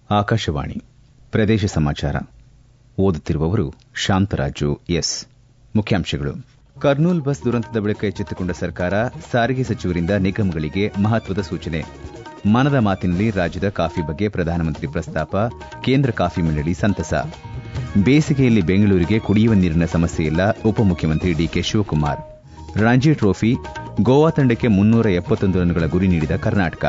ಆಕಾಶವಾಣಿ ಪ್ರದೇಶ ಸಮಾಚಾರ ಓದುತ್ತಿರುವವರು ಶಾಂತರಾಜು ಎಸ್ ಮುಖ್ಯಾಂಶಗಳು ಕರ್ನೂಲ್ ಬಸ್ ದುರಂತದ ಬಳಿಕ ಎಚ್ಚೆತ್ತುಕೊಂಡ ಸರ್ಕಾರ ಸಾರಿಗೆ ಸಚಿವರಿಂದ ನಿಗಮಗಳಿಗೆ ಮಹತ್ವದ ಸೂಚನೆ ಮನದ ಮಾತಿನಲ್ಲಿ ರಾಜ್ಯದ ಕಾಫಿ ಬಗ್ಗೆ ಪ್ರಧಾನಮಂತ್ರಿ ಪ್ರಸ್ತಾಪ ಕೇಂದ್ರ ಕಾಫಿ ಮಂಡಳಿ ಸಂತಸ ಬೇಸಿಗೆಯಲ್ಲಿ ಬೆಂಗಳೂರಿಗೆ ಕುಡಿಯುವ ನೀರಿನ ಸಮಸ್ಯೆ ಇಲ್ಲ ಉಪಮುಖ್ಯಮಂತ್ರಿ ಡಿಕೆ ಶಿವಕುಮಾರ್ ರಣಜಿ ಟ್ರೋಫಿ ಗೋವಾ ತಂಡಕ್ಕೆ ಮುನ್ನೂರ ಎಪ್ಪತ್ತೊಂದು ರನ್ಗಳ ಗುರಿ ನೀಡಿದ ಕರ್ನಾಟಕ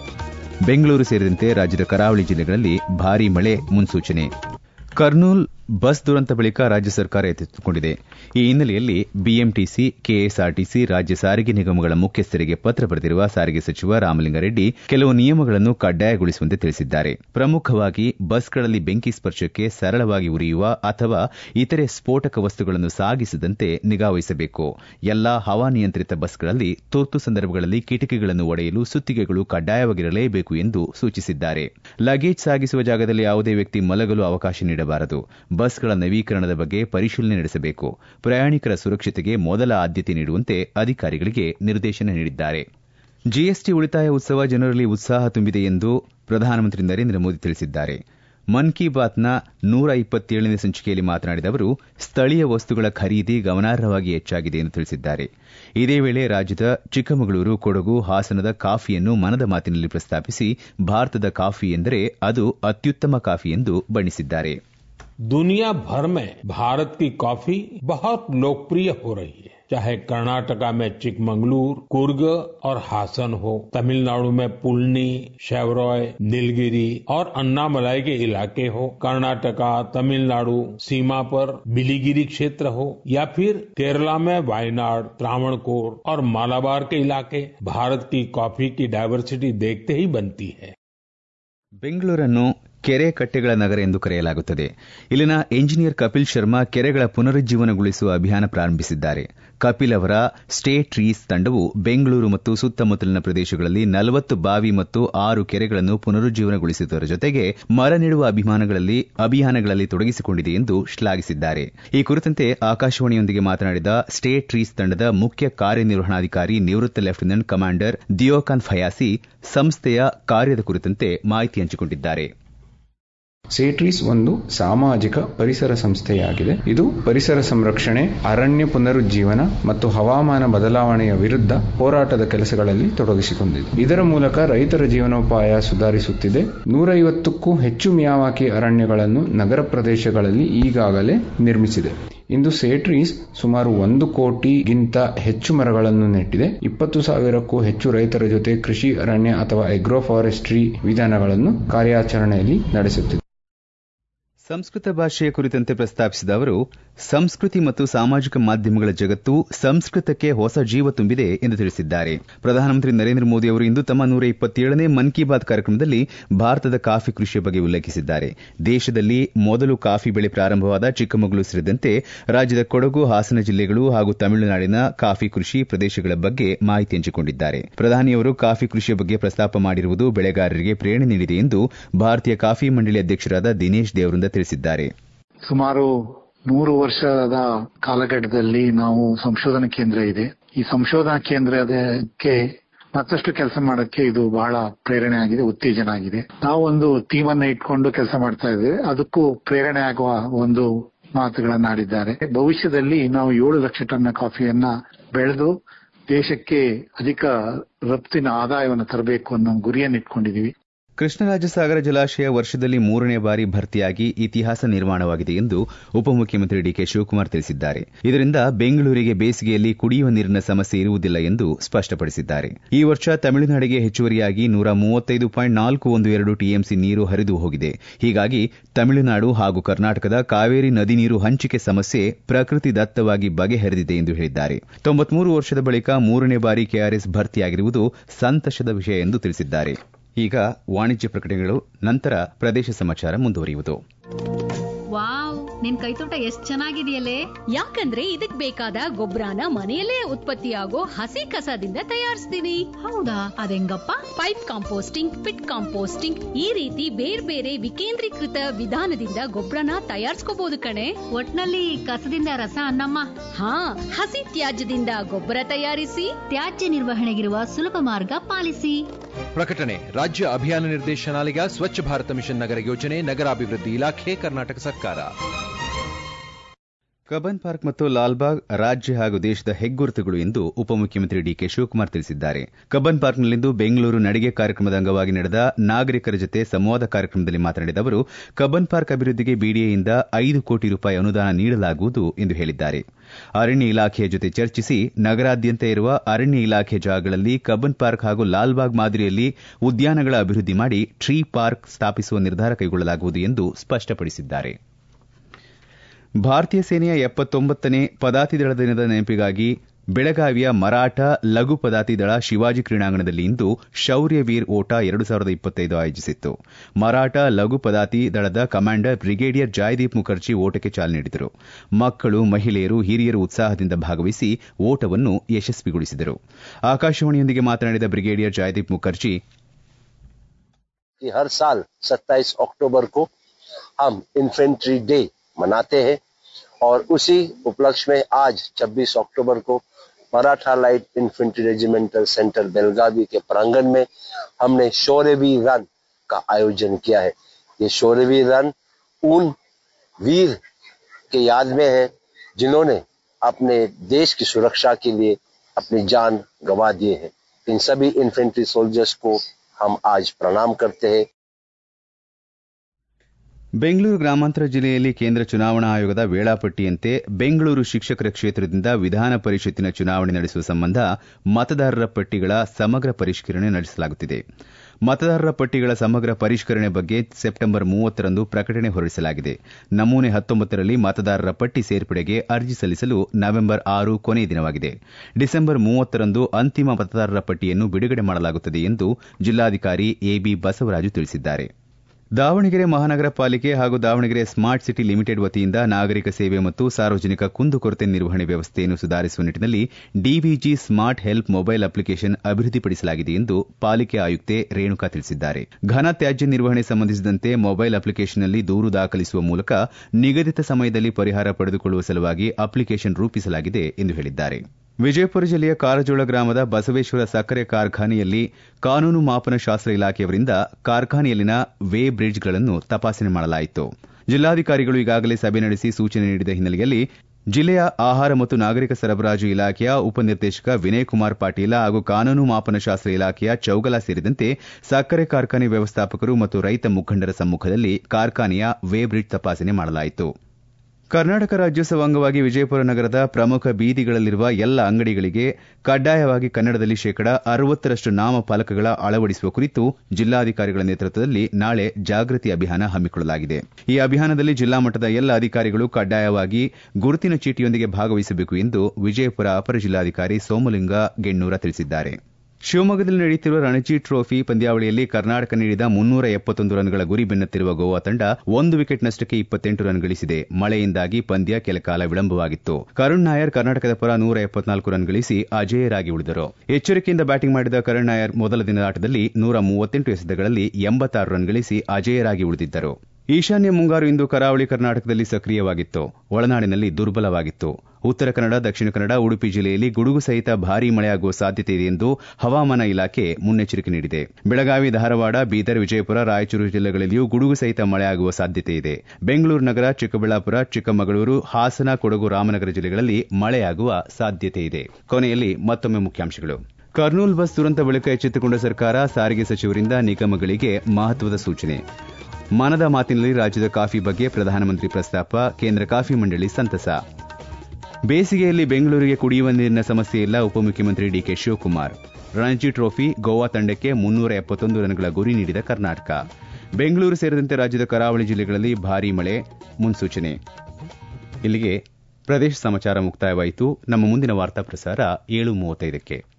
ಬೆಂಗಳೂರು ಸೇರಿದಂತೆ ರಾಜ್ಯದ ಕರಾವಳಿ ಜಿಲ್ಲೆಗಳಲ್ಲಿ ಭಾರೀ ಮಳೆ ಮುನ್ಸೂಚನೆ ಕರ್ನೂಲ್ ಬಸ್ ದುರಂತ ಬಳಿಕ ರಾಜ್ಯ ಸರ್ಕಾರ ಎಚ್ಚೆತ್ತುಕೊಂಡಿದೆ ಈ ಹಿನ್ನೆಲೆಯಲ್ಲಿ ಬಿಎಂಟಿಸಿ ಕೆಎಸ್ಆರ್ಟಿಸಿ ರಾಜ್ಯ ಸಾರಿಗೆ ನಿಗಮಗಳ ಮುಖ್ಯಸ್ಥರಿಗೆ ಪತ್ರ ಬರೆದಿರುವ ಸಾರಿಗೆ ಸಚಿವ ರಾಮಲಿಂಗಾರೆಡ್ಡಿ ಕೆಲವು ನಿಯಮಗಳನ್ನು ಕಡ್ಡಾಯಗೊಳಿಸುವಂತೆ ತಿಳಿಸಿದ್ದಾರೆ ಪ್ರಮುಖವಾಗಿ ಬಸ್ಗಳಲ್ಲಿ ಬೆಂಕಿ ಸ್ಪರ್ಶಕ್ಕೆ ಸರಳವಾಗಿ ಉರಿಯುವ ಅಥವಾ ಇತರೆ ಸ್ಫೋಟಕ ವಸ್ತುಗಳನ್ನು ಸಾಗಿಸದಂತೆ ನಿಗಾವಹಿಸಬೇಕು ಎಲ್ಲಾ ಹವಾನಿಯಂತ್ರಿತ ಬಸ್ಗಳಲ್ಲಿ ತುರ್ತು ಸಂದರ್ಭಗಳಲ್ಲಿ ಕಿಟಕಿಗಳನ್ನು ಒಡೆಯಲು ಸುತ್ತಿಗೆಗಳು ಕಡ್ಡಾಯವಾಗಿರಲೇಬೇಕು ಎಂದು ಸೂಚಿಸಿದ್ದಾರೆ ಲಗೇಜ್ ಸಾಗಿಸುವ ಜಾಗದಲ್ಲಿ ಯಾವುದೇ ವ್ಯಕ್ತಿ ಮಲಗಲು ಅವಕಾಶ ನೀಡಬಾರದು ಬಸ್ಗಳ ನವೀಕರಣದ ಬಗ್ಗೆ ಪರಿಶೀಲನೆ ನಡೆಸಬೇಕು ಪ್ರಯಾಣಿಕರ ಸುರಕ್ಷತೆಗೆ ಮೊದಲ ಆದ್ಯತೆ ನೀಡುವಂತೆ ಅಧಿಕಾರಿಗಳಿಗೆ ನಿರ್ದೇಶನ ನೀಡಿದ್ದಾರೆ ಜಿಎಸ್ಟಿ ಉಳಿತಾಯ ಉತ್ಸವ ಜನರಲ್ಲಿ ಉತ್ಸಾಹ ತುಂಬಿದೆ ಎಂದು ಪ್ರಧಾನಮಂತ್ರಿ ನರೇಂದ್ರ ಮೋದಿ ತಿಳಿಸಿದ್ದಾರೆ ಮನ್ ಕಿ ಬಾತ್ನ ನೂರ ಇಪ್ಪತ್ತೇಳನೇ ಸಂಚಿಕೆಯಲ್ಲಿ ಮಾತನಾಡಿದ ಅವರು ಸ್ಥಳೀಯ ವಸ್ತುಗಳ ಖರೀದಿ ಗಮನಾರ್ಹವಾಗಿ ಹೆಚ್ಚಾಗಿದೆ ಎಂದು ತಿಳಿಸಿದ್ದಾರೆ ಇದೇ ವೇಳೆ ರಾಜ್ಯದ ಚಿಕ್ಕಮಗಳೂರು ಕೊಡಗು ಹಾಸನದ ಕಾಫಿಯನ್ನು ಮನದ ಮಾತಿನಲ್ಲಿ ಪ್ರಸ್ತಾಪಿಸಿ ಭಾರತದ ಕಾಫಿ ಎಂದರೆ ಅದು ಅತ್ಯುತ್ತಮ ಕಾಫಿ ಎಂದು ಬಣ್ಣಿಸಿದ್ದಾರೆ दुनिया भर में भारत की कॉफी बहुत लोकप्रिय हो रही है चाहे कर्नाटका में चिकमंगलूर कुर्ग और हासन हो तमिलनाडु में पुलनी शेवरॉय नीलगिरी और अन्नामलाई के इलाके हो कर्नाटका तमिलनाडु सीमा पर बिलीगिरी क्षेत्र हो या फिर केरला में वायनाड त्रावणकोर और मालाबार के इलाके भारत की कॉफी की डायवर्सिटी देखते ही बनती है ಬೆಂಗಳೂರನ್ನು ಕೆರೆ ಕಟ್ಟೆಗಳ ನಗರ ಎಂದು ಕರೆಯಲಾಗುತ್ತದೆ ಇಲ್ಲಿನ ಎಂಜಿನಿಯರ್ ಕಪಿಲ್ ಶರ್ಮಾ ಕೆರೆಗಳ ಪುನರುಜ್ಜೀವನಗೊಳಿಸುವ ಅಭಿಯಾನ ಪ್ರಾರಂಭಿಸಿದ್ದಾರೆ ಕಪಿಲ್ ಅವರ ಸ್ಟೇ ಟ್ರೀಸ್ ತಂಡವು ಬೆಂಗಳೂರು ಮತ್ತು ಸುತ್ತಮುತ್ತಲಿನ ಪ್ರದೇಶಗಳಲ್ಲಿ ನಲವತ್ತು ಬಾವಿ ಮತ್ತು ಆರು ಕೆರೆಗಳನ್ನು ಪುನರುಜ್ಜೀವನಗೊಳಿಸುವುದರ ಜೊತೆಗೆ ಮರ ನೆಡುವ ಅಭಿಯಾನಗಳಲ್ಲಿ ತೊಡಗಿಸಿಕೊಂಡಿದೆ ಎಂದು ಶ್ಲಾಘಿಸಿದ್ದಾರೆ ಈ ಕುರಿತಂತೆ ಆಕಾಶವಾಣಿಯೊಂದಿಗೆ ಮಾತನಾಡಿದ ಸ್ಟೇ ಟ್ರೀಸ್ ತಂಡದ ಮುಖ್ಯ ಕಾರ್ಯನಿರ್ವಹಣಾಧಿಕಾರಿ ನಿವೃತ್ತ ಲೆಫ್ಟಿನೆಂಟ್ ಕಮಾಂಡರ್ ದಿಯೋಕಾನ್ ಫಯಾಸಿ ಸಂಸ್ಥೆಯ ಕಾರ್ಯದ ಕುರಿತಂತೆ ಮಾಹಿತಿ ಹಂಚಿಕೊಂಡಿದ್ದಾರೆ ಸೇಟ್ರೀಸ್ ಒಂದು ಸಾಮಾಜಿಕ ಪರಿಸರ ಸಂಸ್ಥೆಯಾಗಿದೆ ಇದು ಪರಿಸರ ಸಂರಕ್ಷಣೆ ಅರಣ್ಯ ಪುನರುಜ್ಜೀವನ ಮತ್ತು ಹವಾಮಾನ ಬದಲಾವಣೆಯ ವಿರುದ್ಧ ಹೋರಾಟದ ಕೆಲಸಗಳಲ್ಲಿ ತೊಡಗಿಸಿಕೊಂಡಿದೆ ಇದರ ಮೂಲಕ ರೈತರ ಜೀವನೋಪಾಯ ಸುಧಾರಿಸುತ್ತಿದೆ ನೂರೈವತ್ತಕ್ಕೂ ಹೆಚ್ಚು ಮಿಯಾವಾಕಿ ಅರಣ್ಯಗಳನ್ನು ನಗರ ಪ್ರದೇಶಗಳಲ್ಲಿ ಈಗಾಗಲೇ ನಿರ್ಮಿಸಿದೆ ಇಂದು ಸೇಟ್ರೀಸ್ ಸುಮಾರು ಒಂದು ಕೋಟಿಗಿಂತ ಹೆಚ್ಚು ಮರಗಳನ್ನು ನೆಟ್ಟಿದೆ ಇಪ್ಪತ್ತು ಸಾವಿರಕ್ಕೂ ಹೆಚ್ಚು ರೈತರ ಜೊತೆ ಕೃಷಿ ಅರಣ್ಯ ಅಥವಾ ಎಗ್ರೋ ಫಾರೆಸ್ಟ್ರಿ ವಿಧಾನಗಳನ್ನು ಕಾರ್ಯಾಚರಣೆಯಲ್ಲಿ ನಡೆಸುತ್ತಿದೆ ಸಂಸ್ಕೃತ ಭಾಷೆಯ ಕುರಿತಂತೆ ಪ್ರಸ್ತಾಪಿಸಿದ ಅವರು ಸಂಸ್ಕೃತಿ ಮತ್ತು ಸಾಮಾಜಿಕ ಮಾಧ್ಯಮಗಳ ಜಗತ್ತು ಸಂಸ್ಕೃತಕ್ಕೆ ಹೊಸ ಜೀವ ತುಂಬಿದೆ ಎಂದು ತಿಳಿಸಿದ್ದಾರೆ ಪ್ರಧಾನಮಂತ್ರಿ ನರೇಂದ್ರ ಮೋದಿ ಅವರು ಇಂದು ತಮ್ಮ ನೂರ ಇಪ್ಪತ್ತೇಳನೇ ಮನ್ ಕಿ ಬಾತ್ ಕಾರ್ಯಕ್ರಮದಲ್ಲಿ ಭಾರತದ ಕಾಫಿ ಕೃಷಿಯ ಬಗ್ಗೆ ಉಲ್ಲೇಖಿಸಿದ್ದಾರೆ ದೇಶದಲ್ಲಿ ಮೊದಲು ಕಾಫಿ ಬೆಳೆ ಪ್ರಾರಂಭವಾದ ಚಿಕ್ಕಮಗಳೂರು ಸೇರಿದಂತೆ ರಾಜ್ಯದ ಕೊಡಗು ಹಾಸನ ಜಿಲ್ಲೆಗಳು ಹಾಗೂ ತಮಿಳುನಾಡಿನ ಕಾಫಿ ಕೃಷಿ ಪ್ರದೇಶಗಳ ಬಗ್ಗೆ ಮಾಹಿತಿ ಹಂಚಿಕೊಂಡಿದ್ದಾರೆ ಪ್ರಧಾನಿಯವರು ಕಾಫಿ ಕೃಷಿಯ ಬಗ್ಗೆ ಪ್ರಸ್ತಾಪ ಮಾಡಿರುವುದು ಬೆಳೆಗಾರರಿಗೆ ಪ್ರೇರಣೆ ನೀಡಿದೆ ಎಂದು ಭಾರತೀಯ ಕಾಫಿ ಮಂಡಳಿ ಅಧ್ಯಕ್ಷರಾದ ದಿನೇಶ್ ದೇವರಿಂದ ತಿಳಿಸಿದ್ದಾರೆ ಸುಮಾರು ನೂರು ವರ್ಷದ ಕಾಲಘಟ್ಟದಲ್ಲಿ ನಾವು ಸಂಶೋಧನಾ ಕೇಂದ್ರ ಇದೆ ಈ ಸಂಶೋಧನಾ ಕೇಂದ್ರಕ್ಕೆ ಮತ್ತಷ್ಟು ಕೆಲಸ ಮಾಡಕ್ಕೆ ಇದು ಬಹಳ ಪ್ರೇರಣೆ ಆಗಿದೆ ಉತ್ತೇಜನ ಆಗಿದೆ ನಾವು ಒಂದು ಥೀಮ್ ಅನ್ನ ಇಟ್ಕೊಂಡು ಕೆಲಸ ಮಾಡ್ತಾ ಇದ್ದೇವೆ ಅದಕ್ಕೂ ಪ್ರೇರಣೆ ಆಗುವ ಒಂದು ಮಾತುಗಳನ್ನಾಡಿದ್ದಾರೆ ಭವಿಷ್ಯದಲ್ಲಿ ನಾವು ಏಳು ಲಕ್ಷ ಟನ್ ಕಾಫಿಯನ್ನ ಬೆಳೆದು ದೇಶಕ್ಕೆ ಅಧಿಕ ರಫ್ತಿನ ಆದಾಯವನ್ನು ತರಬೇಕು ಅನ್ನೋ ಗುರಿಯನ್ನು ಇಟ್ಕೊಂಡಿದೀವಿ ಕೃಷ್ಣರಾಜಸಾಗರ ಜಲಾಶಯ ವರ್ಷದಲ್ಲಿ ಮೂರನೇ ಬಾರಿ ಭರ್ತಿಯಾಗಿ ಇತಿಹಾಸ ನಿರ್ಮಾಣವಾಗಿದೆ ಎಂದು ಉಪಮುಖ್ಯಮಂತ್ರಿ ಡಿಕೆ ಶಿವಕುಮಾರ್ ತಿಳಿಸಿದ್ದಾರೆ ಇದರಿಂದ ಬೆಂಗಳೂರಿಗೆ ಬೇಸಿಗೆಯಲ್ಲಿ ಕುಡಿಯುವ ನೀರಿನ ಸಮಸ್ಯೆ ಇರುವುದಿಲ್ಲ ಎಂದು ಸ್ಪಷ್ಟಪಡಿಸಿದ್ದಾರೆ ಈ ವರ್ಷ ತಮಿಳುನಾಡಿಗೆ ಹೆಚ್ಚುವರಿಯಾಗಿ ನೂರ ಮೂವತ್ತೈದು ಪಾಯಿಂಟ್ ನಾಲ್ಕು ಒಂದು ಎರಡು ಟಿಎಂಸಿ ನೀರು ಹರಿದು ಹೋಗಿದೆ ಹೀಗಾಗಿ ತಮಿಳುನಾಡು ಹಾಗೂ ಕರ್ನಾಟಕದ ಕಾವೇರಿ ನದಿ ನೀರು ಹಂಚಿಕೆ ಸಮಸ್ಯೆ ಪ್ರಕೃತಿ ದತ್ತವಾಗಿ ಬಗೆಹರಿದಿದೆ ಎಂದು ಹೇಳಿದ್ದಾರೆ ತೊಂಬತ್ಮೂರು ವರ್ಷದ ಬಳಿಕ ಮೂರನೇ ಬಾರಿ ಕೆಆರ್ಎಸ್ ಭರ್ತಿಯಾಗಿರುವುದು ಸಂತಸದ ವಿಷಯ ಎಂದು ತಿಳಿಸಿದ್ದಾರೆ ಈಗ ವಾಣಿಜ್ಯ ಪ್ರಕಟಣೆಗಳು ನಂತರ ಪ್ರದೇಶ ಸಮಾಚಾರ ಮುಂದುವರಿಯುವುದು ವಾವ್ ನಿನ್ ಕೈತೋಟ ಎಷ್ಟ್ ಚೆನ್ನಾಗಿದೆಯಲ್ಲೇ ಯಾಕಂದ್ರೆ ಇದಕ್ ಬೇಕಾದ ಗೊಬ್ಬರನ ಮನೆಯಲ್ಲೇ ಉತ್ಪತ್ತಿಯಾಗೋ ಹಸಿ ಕಸದಿಂದ ತಯಾರಿಸ್ತೀನಿ ಹೌದಾ ಅದೆಂಗಪ್ಪ ಪೈಪ್ ಕಾಂಪೋಸ್ಟಿಂಗ್ ಪಿಟ್ ಕಾಂಪೋಸ್ಟಿಂಗ್ ಈ ರೀತಿ ಬೇರೆ ಬೇರೆ ವಿಕೇಂದ್ರೀಕೃತ ವಿಧಾನದಿಂದ ಗೊಬ್ಬರನ ತಯಾರಿಸ್ಕೋಬಹುದು ಕಣೆ ಒಟ್ನಲ್ಲಿ ಕಸದಿಂದ ರಸ ಅನ್ನಮ್ಮ ಹಾ ಹಸಿ ತ್ಯಾಜ್ಯದಿಂದ ಗೊಬ್ಬರ ತಯಾರಿಸಿ ತ್ಯಾಜ್ಯ ನಿರ್ವಹಣೆಗಿರುವ ಸುಲಭ ಮಾರ್ಗ ಪಾಲಿಸಿ ಪ್ರಕಟಣೆ ರಾಜ್ಯ ಅಭಿಯಾನ ನಿರ್ದೇಶನಾಲಯ ಸ್ವಚ್ಛ ಭಾರತ ಮಿಷನ್ ನಗರ ಯೋಜನೆ ನಗರಾಭಿವೃದ್ಧಿ ಇಲಾಖೆ ಕರ್ನಾಟಕ ಸರ್ಕಾರ ಕಬ್ಬನ್ ಪಾರ್ಕ್ ಮತ್ತು ಲಾಲ್ಬಾಗ್ ರಾಜ್ಯ ಹಾಗೂ ದೇಶದ ಹೆಗ್ಗುರುತುಗಳು ಎಂದು ಉಪಮುಖ್ಯಮಂತ್ರಿ ಡಿಕೆ ಶಿವಕುಮಾರ್ ತಿಳಿಸಿದ್ದಾರೆ ಕಬ್ಬನ್ ಪಾರ್ಕ್ನಲ್ಲಿಂದು ಬೆಂಗಳೂರು ನಡಿಗೆ ಕಾರ್ಯಕ್ರಮದ ಅಂಗವಾಗಿ ನಡೆದ ನಾಗರಿಕರ ಜತೆ ಸಂವಾದ ಕಾರ್ಯಕ್ರಮದಲ್ಲಿ ಮಾತನಾಡಿದ ಅವರು ಕಬ್ಬನ್ ಪಾರ್ಕ್ ಅಭಿವೃದ್ಧಿಗೆ ಬಿಡಿಎಯಿಂದ ಐದು ಕೋಟಿ ರೂಪಾಯಿ ಅನುದಾನ ನೀಡಲಾಗುವುದು ಎಂದು ಹೇಳಿದ್ದಾರೆ ಅರಣ್ಯ ಇಲಾಖೆಯ ಜೊತೆ ಚರ್ಚಿಸಿ ನಗರಾದ್ಯಂತ ಇರುವ ಅರಣ್ಯ ಇಲಾಖೆ ಜಾಗಗಳಲ್ಲಿ ಕಬ್ಬನ್ ಪಾರ್ಕ್ ಹಾಗೂ ಲಾಲ್ಬಾಗ್ ಮಾದರಿಯಲ್ಲಿ ಉದ್ಯಾನಗಳ ಅಭಿವೃದ್ಧಿ ಮಾಡಿ ಟ್ರೀ ಪಾರ್ಕ್ ಸ್ಥಾಪಿಸುವ ನಿರ್ಧಾರ ಕೈಗೊಳ್ಳಲಾಗುವುದು ಎಂದು ಸ್ಪಷ್ಟಪಡಿಸಿದ್ದಾರೆ ಭಾರತೀಯ ಸೇನೆಯ ಎಪ್ಪತ್ತೊಂಬತ್ತನೇ ಪದಾತಿ ದಳ ದಿನದ ನೆನಪಿಗಾಗಿ ಬೆಳಗಾವಿಯ ಮರಾಠ ಲಘು ಪದಾತಿ ದಳ ಶಿವಾಜಿ ಕ್ರೀಡಾಂಗಣದಲ್ಲಿ ಇಂದು ಶೌರ್ಯ ವೀರ್ ಓಟ ಎರಡು ಸಾವಿರದ ಇಪ್ಪತ್ತೈದು ಆಯೋಜಿಸಿತ್ತು ಮರಾಠ ಲಘು ಪದಾತಿ ದಳದ ಕಮಾಂಡರ್ ಬ್ರಿಗೇಡಿಯರ್ ಜಾಯ್ದೀಪ್ ಮುಖರ್ಜಿ ಓಟಕ್ಕೆ ಚಾಲನೆ ನೀಡಿದರು ಮಕ್ಕಳು ಮಹಿಳೆಯರು ಹಿರಿಯರು ಉತ್ಸಾಹದಿಂದ ಭಾಗವಹಿಸಿ ಓಟವನ್ನು ಯಶಸ್ವಿಗೊಳಿಸಿದರು ಆಕಾಶವಾಣಿಯೊಂದಿಗೆ ಮಾತನಾಡಿದ ಬ್ರಿಗೇಡಿಯರ್ ಜಾಯ್ದೀಪ್ ಮುಖರ್ಜಿ कि हर साल 27 अक्टूबर को हम इन्फेंट्री डे मनाते हैं और उसी उपलक्ष्य में आज 26 अक्टूबर को Maratha light infantry regimental centre Belagavi के प्रांगण में हमने शौर्यवीर रन का आयोजन किया है ये शौर्यवीर रन उन वीर के याद में है जिन्होंने अपने देश की सुरक्षा के लिए अपनी जान गंवा दिए हैं इन सभी इन्फेंट्री सोल्जर्स को हम आज प्रणाम करते हैं ಬೆಂಗಳೂರು ಗ್ರಾಮಾಂತರ ಜಿಲ್ಲೆಯಲ್ಲಿ ಕೇಂದ್ರ ಚುನಾವಣಾ ಆಯೋಗದ ವೇಳಾಪಟ್ಟಿಯಂತೆ ಬೆಂಗಳೂರು ಶಿಕ್ಷಕರ ಕ್ಷೇತ್ರದಿಂದ ವಿಧಾನ ಪರಿಷತ್ತಿನ ಚುನಾವಣೆ ನಡೆಸುವ ಸಂಬಂಧ ಮತದಾರರ ಪಟ್ಟಿಗಳ ಸಮಗ್ರ ಪರಿಷ್ಕರಣೆ ನಡೆಸಲಾಗುತ್ತಿದೆ ಮತದಾರರ ಪಟ್ಟಿಗಳ ಸಮಗ್ರ ಪರಿಷ್ಕರಣೆ ಬಗ್ಗೆ ಸೆಪ್ಟೆಂಬರ್ ಮೂವತ್ತರಂದು ಪ್ರಕಟಣೆ ಹೊರಡಿಸಲಾಗಿದೆ ನಮೂನೆ ಹತ್ತೊಂಬತ್ತರಲ್ಲಿ ಮತದಾರರ ಪಟ್ಟಿ ಸೇರ್ಪಡೆಗೆ ಅರ್ಜಿ ಸಲ್ಲಿಸಲು ನವೆಂಬರ್ ಆರು ಕೊನೆಯ ದಿನವಾಗಿದೆ ಡಿಸೆಂಬರ್ ಮೂವತ್ತರಂದು ಅಂತಿಮ ಮತದಾರರ ಪಟ್ಟಿಯನ್ನು ಬಿಡುಗಡೆ ಮಾಡಲಾಗುತ್ತದೆ ಎಂದು ಜಿಲ್ಲಾಧಿಕಾರಿ ಎಬಿ ಬಸವರಾಜು ತಿಳಿಸಿದ್ದಾರೆ ದಾವಣಗೆರೆ ಮಹಾನಗರ ಪಾಲಿಕೆ ಹಾಗೂ ದಾವಣಗೆರೆ ಸ್ಮಾರ್ಟ್ ಸಿಟಿ ಲಿಮಿಟೆಡ್ ವತಿಯಿಂದ ನಾಗರಿಕ ಸೇವೆ ಮತ್ತು ಸಾರ್ವಜನಿಕ ಕುಂದುಕೊರತೆ ನಿರ್ವಹಣೆ ವ್ಯವಸ್ಥೆಯನ್ನು ಸುಧಾರಿಸುವ ನಿಟ್ಟಿನಲ್ಲಿ DVG smart help mobile application ಅಭಿವೃದ್ಧಿಪಡಿಸಲಾಗಿದೆ ಎಂದು ಪಾಲಿಕೆ ಆಯುಕ್ತೆ ರೇಣುಕಾ ತಿಳಿಸಿದ್ದಾರೆ ಘನ ತ್ಯಾಜ್ಯ ನಿರ್ವಹಣೆ ಸಂಬಂಧಿಸಿದಂತೆ ಮೊಬೈಲ್ ಅಪ್ಲಿಕೇಶನ್ನಲ್ಲಿ ದೂರು ದಾಖಲಿಸುವ ಮೂಲಕ ನಿಗದಿತ ಸಮಯದಲ್ಲಿ ಪರಿಹಾರ ಪಡೆದುಕೊಳ್ಳುವ ಸಲುವಾಗಿ ಅಪ್ಲಿಕೇಶನ್ ರೂಪಿಸಲಾಗಿದೆ ಎಂದು ಹೇಳಿದ್ದಾರೆ ವಿಜಯಪುರ ಜಿಲ್ಲೆಯ ಕಾರಜೋಳ ಗ್ರಾಮದ ಬಸವೇಶ್ವರ ಸಕ್ಕರೆ ಕಾರ್ಖಾನೆಯಲ್ಲಿ ಕಾನೂನು ಮಾಪನ ಶಾಸ್ತ್ರ ಇಲಾಖೆಯವರಿಂದ ಕಾರ್ಖಾನೆಯಲ್ಲಿನ ವೇ ಬ್ರಿಡ್ಜ್ಗಳನ್ನು ತಪಾಸಣೆ ಮಾಡಲಾಯಿತು ಜಿಲ್ಲಾಧಿಕಾರಿಗಳು ಈಗಾಗಲೇ ಸಭೆ ನಡೆಸಿ ಸೂಚನೆ ನೀಡಿದ ಹಿನ್ನೆಲೆಯಲ್ಲಿ ಜಿಲ್ಲೆಯ ಆಹಾರ ಮತ್ತು ನಾಗರಿಕ ಸರಬರಾಜು ಇಲಾಖೆಯ ಉಪನಿರ್ದೇಶಕ ವಿನಯ್ ಕುಮಾರ್ ಪಾಟೀಲ ಹಾಗೂ ಕಾನೂನು ಮಾಪನ ಶಾಸ್ತ್ರ ಇಲಾಖೆಯ ಚೌಗಲ ಸೇರಿದಂತೆ ಸಕ್ಕರೆ ಕಾರ್ಖಾನೆ ವ್ಯವಸ್ಥಾಪಕರು ಮತ್ತು ರೈತ ಮುಖಂಡರ ಸಮ್ಮುಖದಲ್ಲಿ ಕಾರ್ಖಾನೆಯ ವೇ ಬ್ರಿಡ್ಜ್ ತಪಾಸಣೆ ಮಾಡಲಾಯಿತು ಕರ್ನಾಟಕ ರಾಜ್ಯೋತ್ಸವ ಅಂಗವಾಗಿ ವಿಜಯಪುರ ನಗರದ ಪ್ರಮುಖ ಬೀದಿಗಳಲ್ಲಿರುವ ಎಲ್ಲ ಅಂಗಡಿಗಳಿಗೆ ಕಡ್ಡಾಯವಾಗಿ ಕನ್ನಡದಲ್ಲಿ ಶೇಕಡ ಅರವತ್ತರಷ್ಟು ನಾಮಫಲಕಗಳ ಅಳವಡಿಸುವ ಕುರಿತು ಜಿಲ್ಲಾಧಿಕಾರಿಗಳ ನೇತೃತ್ವದಲ್ಲಿ ನಾಳೆ ಜಾಗೃತಿ ಅಭಿಯಾನ ಹಮ್ಮಿಕೊಳ್ಳಲಾಗಿದೆ ಈ ಅಭಿಯಾನದಲ್ಲಿ ಜಿಲ್ಲಾ ಮಟ್ಟದ ಎಲ್ಲ ಅಧಿಕಾರಿಗಳು ಕಡ್ಡಾಯವಾಗಿ ಗುರುತಿನ ಚೀಟಿಯೊಂದಿಗೆ ಭಾಗವಹಿಸಬೇಕು ಎಂದು ವಿಜಯಪುರ ಅಪರ ಜಿಲ್ಲಾಧಿಕಾರಿ ಸೋಮಲಿಂಗ ಗೆಣ್ಣೂರ ತಿಳಿಸಿದ್ದಾರೆ ಶಿವಮೊಗ್ಗದಲ್ಲಿ ನಡೆಯುತ್ತಿರುವ ರಣಜಿ ಟ್ರೋಫಿ ಪಂದ್ಯಾವಳಿಯಲ್ಲಿ ಕರ್ನಾಟಕ ನೀಡಿದ ಮುನ್ನೂರ ಎಪ್ಪತ್ತೊಂದು ರನ್ಗಳ ಗುರಿ ಬೆನ್ನತ್ತಿರುವ ಗೋವಾ ತಂಡ ಒಂದು ವಿಕೆಟ್ ನಷ್ಟಕ್ಕೆ ಇಪ್ಪತ್ತೆಂಟು ರನ್ ಗಳಿಸಿದೆ ಮಳೆಯಿಂದಾಗಿ ಪಂದ್ಯ ಕೆಲಕಾಲ ವಿಳಂಬವಾಗಿತ್ತು ಕರುಣ್ ನಾಯರ್ ಕರ್ನಾಟಕದ ಪರ ನೂರ ಎಪ್ಪತ್ನಾಲ್ಕು ರನ್ ಗಳಿಸಿ ಅಜೇಯರಾಗಿ ಉಳಿದರು ಎಚ್ಚರಿಕೆಯಿಂದ ಬ್ಯಾಟಿಂಗ್ ಮಾಡಿದ ಕರುಣ್ ನಾಯರ್ ಮೊದಲ ದಿನದ ಆಟದಲ್ಲಿ ನೂರ ಮೂವತ್ತೆಂಟು ಎಸೆತಗಳಲ್ಲಿ ಎಂಬತ್ತಾರು ರನ್ ಗಳಿಸಿ ಅಜೇಯರಾಗಿ ಉಳಿದಿದ್ದರು ಈಶಾನ್ಯ ಮುಂಗಾರು ಇಂದು ಕರಾವಳಿ ಕರ್ನಾಟಕದಲ್ಲಿ ಸಕ್ರಿಯವಾಗಿತ್ತು ಒಳನಾಡಿನಲ್ಲಿ ದುರ್ಬಲವಾಗಿತ್ತು ಉತ್ತರ ಕನ್ನಡ ದಕ್ಷಿಣ ಕನ್ನಡ ಉಡುಪಿ ಜಿಲ್ಲೆಯಲ್ಲಿ ಗುಡುಗು ಸಹಿತ ಭಾರೀ ಮಳೆಯಾಗುವ ಸಾಧ್ಯತೆ ಇದೆ ಎಂದು ಹವಾಮಾನ ಇಲಾಖೆ ಮುನ್ನೆಚ್ಚರಿಕೆ ನೀಡಿದೆ ಬೆಳಗಾವಿ ಧಾರವಾಡ ಬೀದರ್ ವಿಜಯಪುರ ರಾಯಚೂರು ಜಿಲ್ಲೆಗಳಲ್ಲಿಯೂ ಗುಡುಗು ಸಹಿತ ಮಳೆಯಾಗುವ ಸಾಧ್ಯತೆ ಇದೆ ಬೆಂಗಳೂರು ನಗರ ಚಿಕ್ಕಬಳ್ಳಾಪುರ ಚಿಕ್ಕಮಗಳೂರು ಹಾಸನ ಕೊಡಗು ರಾಮನಗರ ಜಿಲ್ಲೆಗಳಲ್ಲಿ ಮಳೆಯಾಗುವ ಸಾಧ್ಯತೆ ಇದೆ ಕೊನೆಯಲ್ಲಿ ಮತ್ತೊಮ್ಮೆ ಮುಖ್ಯಾಂಶಗಳು ಕರ್ನೂಲ್ ಬಸ್ ದುರಂತ ಬಳಿಕ ಎಚ್ಚೆತ್ತುಕೊಂಡ ಸರ್ಕಾರ ಸಾರಿಗೆ ಸಚಿವರಿಂದ ನಿಗಮಗಳಿಗೆ ಮಹತ್ವದ ಸೂಚನೆ ಮನದ ಮಾತಿನಲ್ಲಿ ರಾಜ್ಯದ ಕಾಫಿ ಬಗ್ಗೆ ಪ್ರಧಾನಮಂತ್ರಿ ಪ್ರಸ್ತಾಪ ಕೇಂದ್ರ ಕಾಫಿ ಮಂಡಳಿ ಸಂತಸ ಬೇಸಿಗೆಯಲ್ಲಿ ಬೆಂಗಳೂರಿಗೆ ಕುಡಿಯುವ ನೀರಿನ ಸಮಸ್ಯೆ ಇಲ್ಲ ಉಪಮುಖ್ಯಮಂತ್ರಿ ಡಿಕೆ ಶಿವಕುಮಾರ್ ರಣಜಿ ಟ್ರೋಫಿ ಗೋವಾ ತಂಡಕ್ಕೆ ಮುನ್ನೂರ ಎಪ್ಪತ್ತೊಂದು ರನ್ಗಳ ಗುರಿ ನೀಡಿದ ಕರ್ನಾಟಕ ಬೆಂಗಳೂರು ಸೇರಿದಂತೆ ರಾಜ್ಯದ ಕರಾವಳಿ ಜಿಲ್ಲೆಗಳಲ್ಲಿ ಭಾರೀ ಮಳೆ ಮುನ್ಸೂಚನೆ ಇಲ್ಲಿಗೆ ಪ್ರದೇಶ ಸಮಾಚಾರ ಮುಕ್ತಾಯವಾಯಿತು ನಮ್ಮ ಮುಂದಿನ ವಾರ್ತಾ ಪ್ರಸಾರ ಏಳು ಮೂವತ್ತೈದಕ್ಕೆ